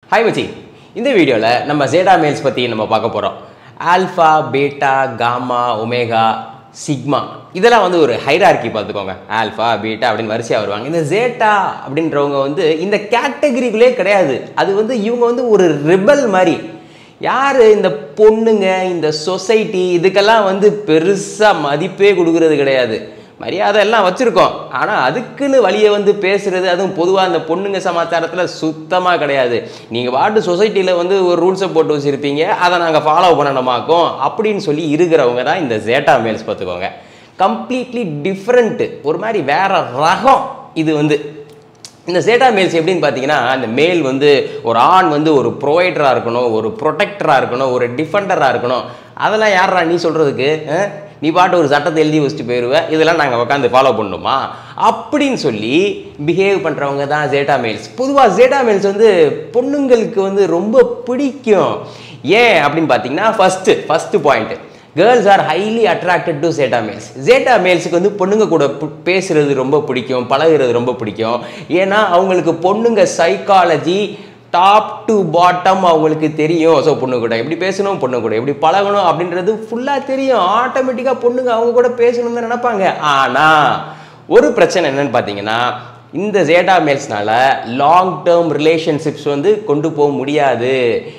hi மச்சி இந்த வீடியோவில் நம்ம ஜேடா மேல்ஸ் பற்றி நம்ம பார்க்க போகிறோம் alpha beta gamma omega sigma இதெல்லாம் வந்து ஒரு ஹைரார்கி பார்த்துக்கோங்க ஆல்ஃபா பீட்டா அப்படின்னு வரிசையாக வருவாங்க இந்த ஜேட்டா அப்படின்றவங்க வந்து இந்த கேட்டகரிக்குள்ளே கிடையாது அது வந்து இவங்க வந்து ஒரு ரிபல் மாதிரி யார் இந்த பொண்ணுங்க இந்த சொசைட்டி இதுக்கெல்லாம் வந்து பெருசாக மதிப்பே கொடுக்கறது கிடையாது மரியாதை எல்லாம் வச்சுருக்கோம் ஆனால் அதுக்குன்னு வழியை வந்து பேசுறது அதுவும் பொதுவாக அந்த பொண்ணுங்க சமாச்சாரத்தில் சுத்தமாக கிடையாது நீங்கள் பாட்டு சொசைட்டியில் வந்து ஒரு ரூல்ஸை போட்டு வச்சுருப்பீங்க அதை நாங்கள் ஃபாலோ பண்ணணுமாக்கும் அப்படின்னு சொல்லி இருக்கிறவங்க தான் இந்த ஜேட்டா மேல்ஸ் பார்த்துக்கோங்க கம்ப்ளீட்லி டிஃப்ரெண்ட்டு ஒரு மாதிரி வேற ரகம் இது வந்து இந்த சேட்டா மேல்ஸ் எப்படின்னு பார்த்தீங்கன்னா அந்த மேல் வந்து ஒரு ஆண் வந்து ஒரு ப்ரொவைடராக இருக்கணும் ஒரு ப்ரொடெக்டராக இருக்கணும் ஒரு டிஃபெண்டராக இருக்கணும் அதெல்லாம் யாரா நீ சொல்கிறதுக்கு நீ பாட்டு ஒரு சட்டத்தை எழுதி வச்சுட்டு போயிடுவேன் இதெல்லாம் நாங்கள் உட்காந்து ஃபாலோ பண்ணணுமா அப்படின்னு சொல்லி பிஹேவ் பண்ணுறவங்க தான் ஜேட்டா மேல்ஸ் பொதுவாக ஜேட்டா மேல்ஸ் வந்து பொண்ணுங்களுக்கு வந்து ரொம்ப பிடிக்கும் ஏன் அப்படின்னு பார்த்தீங்கன்னா first first point girls are highly attracted to zeta males zeta மேல்ஸுக்கு வந்து பொண்ணுங்க கூட பு- பேசுறது ரொம்ப பிடிக்கும் பழகுறது ரொம்ப பிடிக்கும் ஏன்னா அவங்களுக்கு பொண்ணுங்க சைக்காலஜி டாப் டு பாட்டம் அவங்களுக்கு தெரியும் ஸோ பொண்ணு கூட எப்படி பேசணும் பொண்ணு கூட எப்படி பழகணும் அப்படின்றது ஃபுல்லாக தெரியும் ஆட்டோமேட்டிக்காக பொண்ணுங்க அவங்க கூட பேசணும்னு தான் நினைப்பாங்க ஆனால் ஒரு பிரச்சனை என்னன்னு பார்த்தீங்கன்னா இந்த ஜேடா மேல்ஸ்னால லாங் டேர்ம் ரிலேஷன்ஷிப்ஸ் வந்து கொண்டு போக முடியாது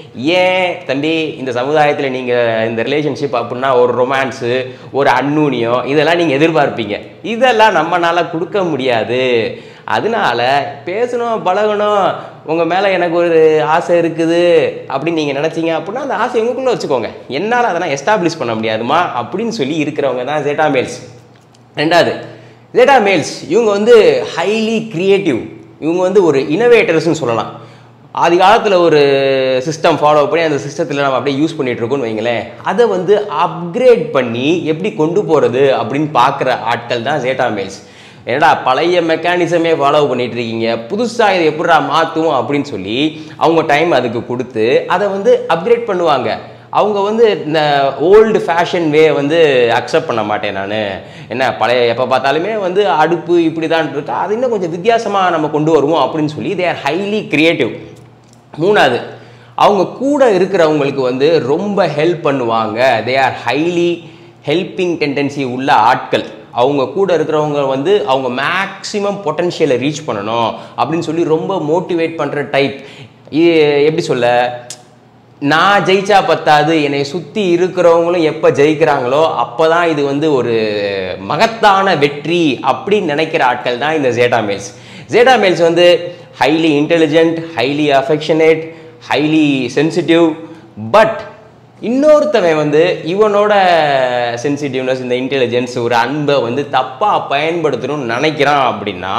ஏன் தம்பி இந்த சமுதாயத்தில் நீங்கள் இந்த ரிலேஷன்ஷிப் அப்படின்னா ஒரு ரொமான்ஸு ஒரு அன்னூனியம் இதெல்லாம் நீங்கள் எதிர்பார்ப்பீங்க இதெல்லாம் நம்மனால கொடுக்க முடியாது அதனால பேசணும் பழகணும் உங்கள் மேலே எனக்கு ஒரு ஆசை இருக்குது அப்படின்னு நீங்கள் நினச்சிங்க அப்படின்னா அந்த ஆசை உங்களுக்குள்ளே வச்சுக்கோங்க என்னால் அதெல்லாம் எஸ்டாப்ளிஷ் பண்ண முடியாதுமா அப்படின்னு சொல்லி இருக்கிறவங்க தான் ஜேட்டா மேல்ஸ் ரெண்டாவது ஜேட்டா மேல்ஸ் இவங்க வந்து ஹைலி கிரியேட்டிவ் இவங்க வந்து ஒரு இனோவேட்டர்ஸ்னு சொல்லலாம் ஆதி காலத்தில் ஒரு சிஸ்டம் ஃபாலோ பண்ணி அந்த சிஸ்டத்தில் நம்ம அப்படியே யூஸ் பண்ணிட்டு இருக்கோம்னு வைங்களேன் அதை வந்து அப்கிரேட் பண்ணி எப்படி கொண்டு போகிறது அப்படின்னு பார்க்குற ஆட்கள் தான் ஜேட்டா மேல்ஸ் ஏடா பழைய மெக்கானிசமே ஃபாலோ பண்ணிட்டு இருக்கீங்க புதுசாக இதை எப்படிடா மாற்றும் அப்படின்னு சொல்லி அவங்க டைம் அதுக்கு கொடுத்து அதை வந்து அப்கிரேட் பண்ணுவாங்க அவங்க வந்து இந்த ஓல்டு ஃபேஷன் வே வந்து அக்செப்ட் பண்ண மாட்டேன் நான் என்ன பழைய எப்போ பார்த்தாலுமே வந்து அடுப்பு இப்படி தான் இருக்கா அது இன்னும் கொஞ்சம் வித்தியாசமாக நம்ம கொண்டு வருவோம் அப்படின்னு சொல்லி தே ஆர் ஹைலி கிரியேட்டிவ் மூணாவது அவங்க கூட இருக்கிறவங்களுக்கு வந்து ரொம்ப ஹெல்ப் பண்ணுவாங்க they are highly helping tendency உள்ள ஆட்கள் அவங்க கூட இருக்கிறவங்க வந்து அவங்க மேக்ஸிமம் பொட்டன்ஷியலை ரீச் பண்ணணும் அப்படின்னு சொல்லி ரொம்ப மோட்டிவேட் பண்ணுற டைப் எப்படி சொல்ல நான் ஜெயிச்சா பத்தாது என்னை சுற்றி இருக்கிறவங்களும் எப்போ ஜெயிக்கிறாங்களோ அப்போ தான் இது வந்து ஒரு மகத்தான வெற்றி அப்படின்னு நினைக்கிற ஆட்கள் தான் இந்த ஜேடா மேல்ஸ் ஜேடா மேல்ஸ் வந்து highly intelligent highly affectionate highly sensitive but இன்னொருத்தவன் வந்து இவனோட சென்சிட்டிவ்னஸ் இந்த இன்டெலிஜென்ஸ் ஒரு அன்பை வந்து தப்பாக பயன்படுத்தணும்னு நினைக்கிறான் அப்படின்னா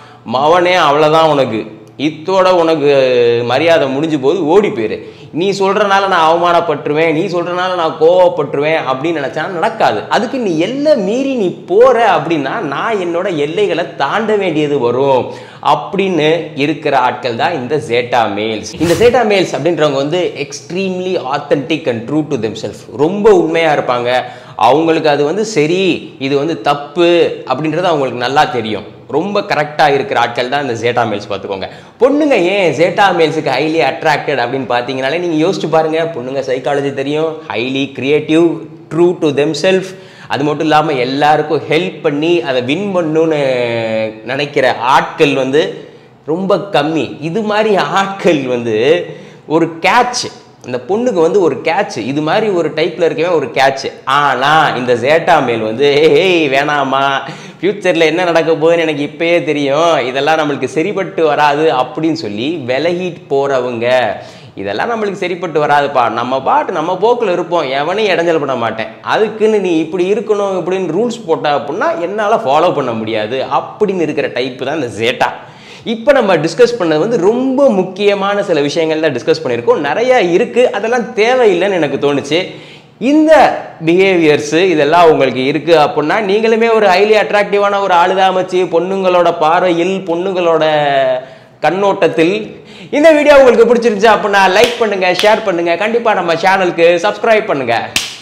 மவனே அவ்வளோதான் உனக்கு இத்தோட உனக்கு மரியாதை முடிஞ்சு போது ஓடி போயிரு நீ சொல்கிறனால நான் அவமானப்பட்டுருவேன் நீ சொல்கிறனால நான் கோவப்பட்டுருவேன் அப்படின்னு நினச்சா நடக்காது அதுக்கு நீ எல்லை மீறி நீ போகிற அப்படின்னா நான் என்னோட எல்லைகளை தாண்ட வேண்டியது வரும் அப்படின்னு இருக்கிற ஆட்கள் தான் இந்த ஜேட்டா மேல்ஸ் இந்த ஜேட்டா மேல்ஸ் அப்படின்றவங்க வந்து extremely authentic and true to them self ரொம்ப உண்மையாக இருப்பாங்க அவங்களுக்கு அது வந்து சரி இது வந்து தப்பு அப்படின்றது அவங்களுக்கு நல்லா தெரியும் ரொம்ப கரெக்டாக இருக்கிற ஆட்கள் தான் இந்த ஜேட்டா மேல்ஸ் பார்த்துக்கோங்க பொண்ணுங்க ஏன் ஜேட்டா மேல்ஸுக்கு ஹைலி அட்ராக்டட் அப்படின்னு பார்த்தீங்கனாலே நீங்கள் யோசிச்சு பாருங்க பொண்ணுங்க சைக்காலஜி தெரியும் highly creative true to them self அது மட்டும் இல்லாமல் எல்லாருக்கும் ஹெல்ப் பண்ணி அதை வின் பண்ணணும்னு நினைக்கிற ஆட்கள் வந்து ரொம்ப கம்மி இது மாதிரி ஆட்கள் வந்து ஒரு கேட்ச் இந்த பொண்ணுக்கு வந்து ஒரு கேட்ச் இது மாதிரி ஒரு டைப்பில் இருக்கவே ஒரு கேட்ச் ஆனால் இந்த ஜேட்டா மேல் வந்து ஏய் வேணாமா ஃப்யூச்சரில் என்ன நடக்க போகுதுன்னு எனக்கு இப்பயே தெரியும் இதெல்லாம் நம்மளுக்கு சரிப்பட்டு வராது அப்படின்னு சொல்லி விலகிட்டு போகிறவங்க இதெல்லாம் நம்மளுக்கு சரிப்பட்டு வராதுப்பா நம்ம பாட்டு நம்ம போக்கில் இருப்போம் எவனையும் இடைஞ்சல் பண்ண மாட்டேன் அதுக்குன்னு நீ இப்படி இருக்கணும் இப்படின்னு ரூல்ஸ் போட்ட அப்படின்னா என்னால் ஃபாலோ பண்ண முடியாது அப்படின்னு இருக்கிற டைப்பு தான் இந்த ஜேட்டா இப்போ நம்ம டிஸ்கஸ் பண்ணது வந்து ரொம்ப முக்கியமான சில விஷயங்கள் தான் டிஸ்கஸ் பண்ணியிருக்கோம் நிறைய இருக்குது அதெல்லாம் தேவையில்லைன்னு எனக்கு தோணுச்சு இந்த பிஹேவியர்ஸு இதெல்லாம் உங்களுக்கு இருக்குது அப்படின்னா நீங்களுமே ஒரு ஹைலி அட்ராக்டிவான ஒரு ஆளுதாமச்சு பொண்ணுங்களோட பார்வையில் பொண்ணுங்களோட கண்ணோட்டத்தில் இந்த வீடியோ உங்களுக்கு பிடிச்சிருந்துச்சு அப்படின்னா லைக் பண்ணுங்க ஷேர் பண்ணுங்க கண்டிப்பாக நம்ம சேனலுக்கு சப்ஸ்கிரைப் பண்ணுங்க